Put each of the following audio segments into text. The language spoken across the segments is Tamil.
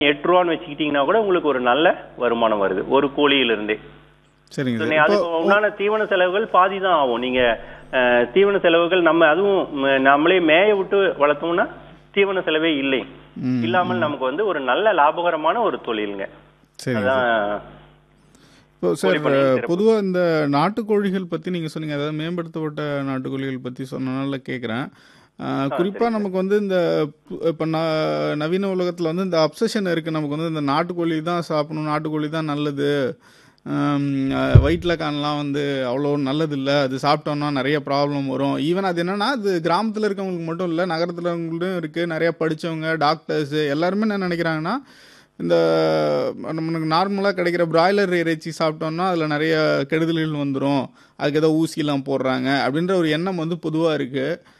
எட்டு ரூபான்னு வச்சுக்கிட்டீங்கன்னா கூட உங்களுக்கு ஒரு நல்ல வருமானம் வருது ஒரு கோழியிலிருந்தே சரிங்க So, சார் நீ- இப்போ அதுக்கு உண்டான தீவன செலவுகள் பாதி தான் ஆகும் நீங்க அஹ், தீவன செலவுகள் நம்ம அதுவும் ம, நம்மளே மேய விட்டு வளர்த்தோம்னா தீவன செலவே இல்லை ம், இல்லாமல் நமக்கு வந்து ஒரு நல்ல லாபகரமான ஒரு தொழிலுங்க சரிங்க அதான் இப்போ சார் கோழி பண்ணையின் சிறப்பு. பொதுவாக இந்த நாட்டுக்கோழிகள் பற்றி நீங்கள் சொன்னீங்க அதாவது மேம்படுத்தப்பட்ட நாட்டுக்கோழிகள் பற்றி சொன்னனால கேட்குறேன் குறிப்பாக நமக்கு வந்து இந்த இப்போ ந நவீன உலகத்தில் வந்து இந்த அப்சஷன் இருக்குது நமக்கு வந்து இந்த நாட்டுக்கோழி தான் சாப்பிடணும் நாட்டுக்கோழி தான் நல்லது வயிற்றில் காணலாம் வந்து அவ்வளோ நல்லது இல்லை அது சாப்பிட்டோம்னா நிறைய ப்ராப்ளம் வரும் ஈவன் அது என்னன்னா அது கிராமத்தில் இருக்கவங்களுக்கு மட்டும் இல்லை நகரத்தில் இருக்கவங்களும் இருக்குது நிறைய படித்தவங்க டாக்டர்ஸு எல்லாருமே என்ன நினைக்கிறாங்கன்னா இந்த நமக்கு நார்மலாக கிடைக்கிற பிராய்லர் இறைச்சி சாப்பிட்டோம்னா அதில் நிறைய கெடுதல்கள் வந்துடும் அதுக்கு ஏதோ ஊசிலாம் போடுறாங்க அப்படின்ற ஒரு எண்ணம் வந்து பொதுவாக இருக்குது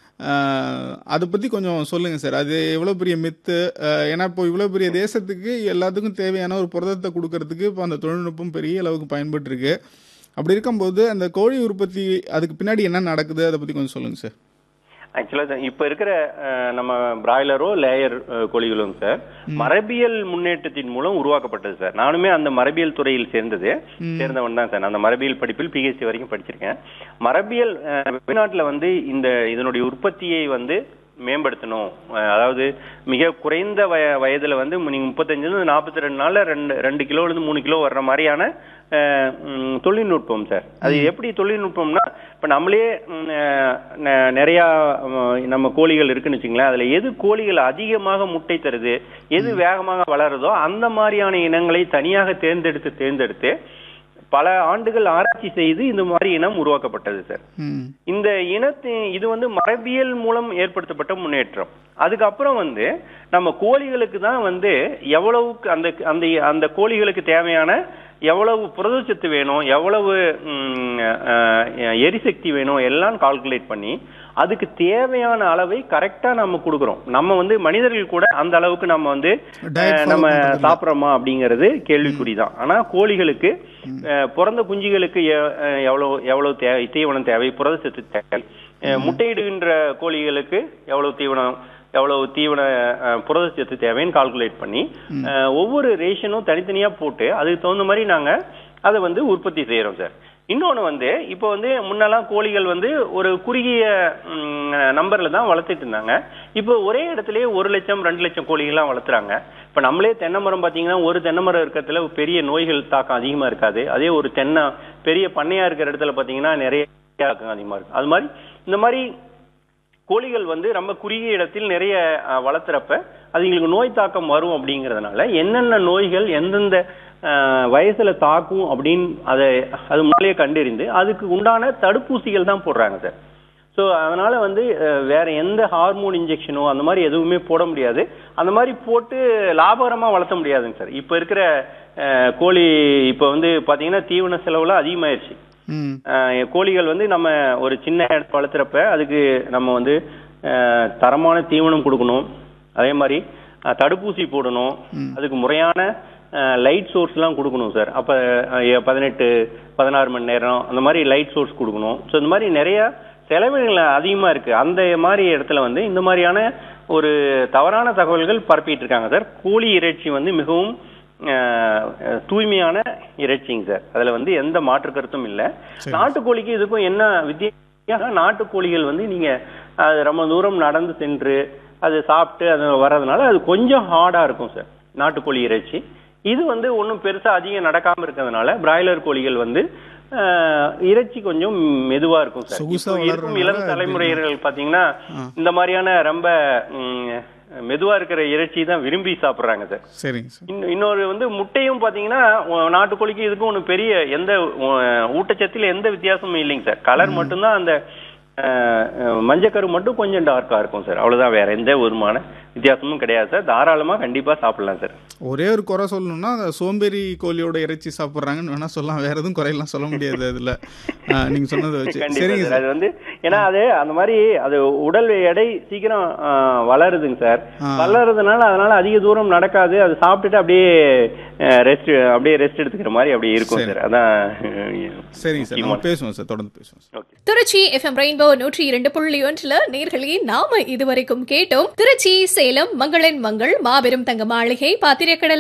அதை பற்றி கொஞ்சம் சொல்லுங்கள் சார் அது எவ்வளோ பெரிய மித்து அஹ், ஏன்னா இப்போ இவ்வளோ பெரிய தேசத்துக்கு எல்லாத்துக்கும் தேவையான ஒரு புரதத்தை கொடுக்கறதுக்கு இப்போ அந்த தொழில்நுட்பம் பெரிய அளவுக்கு பயன்பட்டுருக்கு அப்படி இருக்கும்போது அந்த கோழி உற்பத்தி அதுக்கு பின்னாடி என்ன நடக்குது அதை பற்றி கொஞ்சம் சொல்லுங்கள் சார் ஆக்சுவலா இப்ப இருக்கிற அஹ், நம்ம பிராய்லரோ லேயர் கோழிகளும் சார் மரபியல் முன்னேற்றத்தின் மூலம் உருவாக்கப்பட்டது சார் நானுமே அந்த மரபியல் துறையில் சேர்ந்தது சேர்ந்தவன் தான் சார் நான் அந்த மரபியல் படிப்பில் பிஹெச்டி வரைக்கும் படிச்சிருக்கேன் மரபியல் அஹ், வெளிநாட்டுல வந்து இந்த இதனுடைய உற்பத்தியை வந்து மேம்படுத்தணும் அஹ், அதாவது மிக குறைந்த வய வயதுல வந்து நீங்க முப்பத்தஞ்சுல நாற்பத்தி ரெண்டு நாள்ல ரெண்டு ரெண்டு கிலோல இருந்து மூணு கிலோ வர்ற மாதிரியான அஹ், ம், தொழில்நுட்பம் சார் அது எப்படி தொழில்நுட்பம்னா இப்ப நம்மளே ம், அஹ், நெ- நிறைய ம், நம்ம கோழிகள் இருக்குன்னு வச்சுங்களேன் அதுல எது கோழிகள் அதிகமாக முட்டை தருது எது வேகமாக வளருதோ அந்த மாதிரியான இனங்களை தனியாக தேர்ந்தெடுத்து தேர்ந்தெடுத்து பல ஆண்டுகள் ஆராய்ச்சி செய்து இந்த மாதிரி இனம் உருவாக்கப்பட்டது சார் ம் இந்த இனத்தின் இது வந்து மரபியல் மூலம் ஏற்படுத்தப்பட்ட முன்னேற்றம் அதுக்கப்புறம் வந்து நம்ம கோழிகளுக்கு தான் வந்து எவ்வளவுக்கு அந்த அந்த அந்த கோழிகளுக்கு தேவையான எவ்வளவு புரதச்சத்து வேணும் எவ்வளவு ம், அஹ், எரிசக்தி வேணும் எல்லாம் கால்குலேட் பண்ணி அதுக்கு தேவையான அளவை கரெக்டா நம்ம கொடுக்குறோம் நம்ம வந்து மனிதர்கள் கூட அந்த அளவுக்கு நம்ம வந்து Diet அஹ், follow நம்ம பண்றது இல்ல. சாப்பிட்றோமா அப்படிங்கிறது கேள்விக்குறிதான் ஆனா கோழிகளுக்கு அஹ், பிறந்த குஞ்சுகளுக்கு எ- அஹ், எவ்வளவு எவ்வளவு தேவை தீவனம் தேவை புரதச்சத்து தேவை அஹ், முட்டையிடுகின்ற கோழிகளுக்கு எவ்வளவு தீவனம் எவ்வளவு தீவன அஹ், புரதச்சத்து தேவைன்னு கால்குலேட் பண்ணி அஹ், ஒவ்வொரு ரேஷனும் தனித்தனியா போட்டு அதுக்கு தகுந்த மாதிரி நாங்க அதை வந்து உற்பத்தி செய்யறோம் சார் இன்னொன்னு வந்து இப்போ வந்து முன்னெல்லாம் கோழிகள் வந்து ஒரு குறுகிய நம்பர்ல தான் வளர்த்துட்டு இருந்தாங்க இப்போ ஒரே இடத்துலயே ஒரு லட்சம் ரெண்டு லட்சம் கோழிகள்லாம் வளர்த்துறாங்க இப்ப நம்மளே தென்னை மரம் பாத்தீங்கன்னா ஒரு தென்னை மரம் இருக்கிறதுல பெரிய நோய்கள் தாக்கம் அதிகமா இருக்காது அதே ஒரு தென்னை பெரிய பண்ணையா இருக்கிற இடத்துல பாத்தீங்கன்னா நிறைய தாக்கம் அதிகமா இருக்கு அது மாதிரி இந்த மாதிரி கோழிகள் வந்து ரொம்ப குறுகிய இடத்தில் நிறைய அஹ், வளர்த்துறப்ப அதுங்களுக்கு நோய் தாக்கம் வரும் அப்படிங்கறதுனால என்னென்ன நோய்கள் எந்தெந்த அஹ், வயசுல தாக்கும் அப்படின்னு அதை அது முன்னாலேயே கண்டறிந்து அதுக்கு உண்டான தடுப்பூசிகள் தான் போடுறாங்க சார் ஸோ அதனால வந்து அஹ், வேற எந்த ஹார்மோன் இன்ஜெக்ஷனோ அந்த மாதிரி எதுவுமே போட முடியாது அந்த மாதிரி போட்டு லாபகரமா வளர்த்த முடியாதுங்க சார் இப்போ இருக்கிற அஹ், கோழி இப்போ வந்து பாத்தீங்கன்னா தீவன செலவுலாம் அதிகமாயிருச்சு ம் ஆஹ் கோழிகள் வந்து நம்ம ஒரு சின்ன இடத்துல வளர்த்துறப்ப அதுக்கு நம்ம வந்து ஆஹ் தரமான தீவனம் கொடுக்கணும் அதே மாதிரி ஆஹ் தடுப்பூசி போடணும் அதுக்கு முறையான லைட் சோர்ஸ்லாம் கொடுக்கணும் சார் அப்போ பதினெட்டு பதினாறு மணி நேரம் அந்த மாதிரி லைட் சோர்ஸ் கொடுக்கணும் ஸோ இந்த மாதிரி நிறைய செலவுகள் அதிகமாக இருக்கு அந்த மாதிரி இடத்துல வந்து இந்த மாதிரியான ஒரு தவறான தகவல்கள் பரப்பிட்டு இருக்காங்க சார் கோழி இறைச்சி வந்து மிகவும் அஹ், அஹ், தூய்மையான இறைச்சிங்க சார் அதுல வந்து எந்த மாற்று கருத்தும் இல்ல சரி. நாட்டுக்கோழிக்கு இதுக்கும் என்ன வித்தியாசம் நாட்டுக்கோழிகள் வந்து நீங்க அது ரொம்ப தூரம் நடந்து சென்று அது சாப்பிட்டு அது வர்றதுனால அது கொஞ்சம் ஹார்டா இருக்கும் சார் நாட்டுக்கோழி இறைச்சி இது வந்து ஒன்றும் பெருசா அதிகம் நடக்காம இருக்கிறதுனால பிராய்லர் கோழிகள் வந்து அஹ், இறைச்சி கொஞ்சம் மெதுவா இருக்கும் சார் சொகுசா இப்போ இருக்கும் வளர்றதுனால இளம் தலைமுறையினர்கள் பாத்தீங்கன்னா இந்த மாதிரியான ரொம்ப ம், மெதுவா இருக்கிற இறைச்சி தான் விரும்பி சாப்பிடுறாங்க சார் சரிங்க சார் இன்னும் இன்னொரு வந்து முட்டையும் பாத்தீங்கன்னா உ- நாட்டுக்கோழிக்கு இதுக்கும் ஒன்று பெரிய எந்த உ- ஊட்டச்சத்துல எந்த வித்தியாசமும் இல்லைங்க சார் கலர் மட்டும்தான் அந்த அஹ், அஹ், மஞ்சக்கரு மட்டும் கொஞ்சம் டார்க்கா இருக்கும் சார் அவ்வளவுதான் வேற எந்த விதமான வித்தியாசமும் கிடையாது சார் தாராளமா கண்டிப்பா சாப்பிடலாம் சார் ஒரே ஒரு குறை சொல்லணும்னா அந்த சோம்பேறி கோழியோட இறைச்சி சாப்பிட்றாங்கன்னு வேணா சொல்லலாம் வேற எதுவும் குறையெல்லாம் சொல்ல முடியாது அதுல ஆஹ், நீங்க சொன்னதை வச்சு கண்டிப்பா சரிங்க சார் சார் அது வந்து ஏன்னா அது அந்த மாதிரி அது உடல் எடை சீக்கிரம் ஆ, வளருதுங்க சார் ஆ. வளருதுனால அதனால அதிக தூரம் நடக்காது அது சாப்பிட்டுட்டு அப்படியே ரெஸ்ட் அப்படியே ரெஸ்ட் எடுத்துக்கிற மாதிரி அப்படியே இருக்கும் சார் அதான் சரிங்க சார் நம்ம பேசுவோம் சார் தொடர்ந்து பேசுவோம் sir okay Trichy FM rainbow நூற்றி இரண்டு புள்ளி ஒன்றுல நேர்களே நாம இதுவரைக்கும் கேட்டோம் திருச்சி சேலம் மங்களின் மங்கள் மாபெரும் தங்க மாளிகை பாத்திரக்கடல்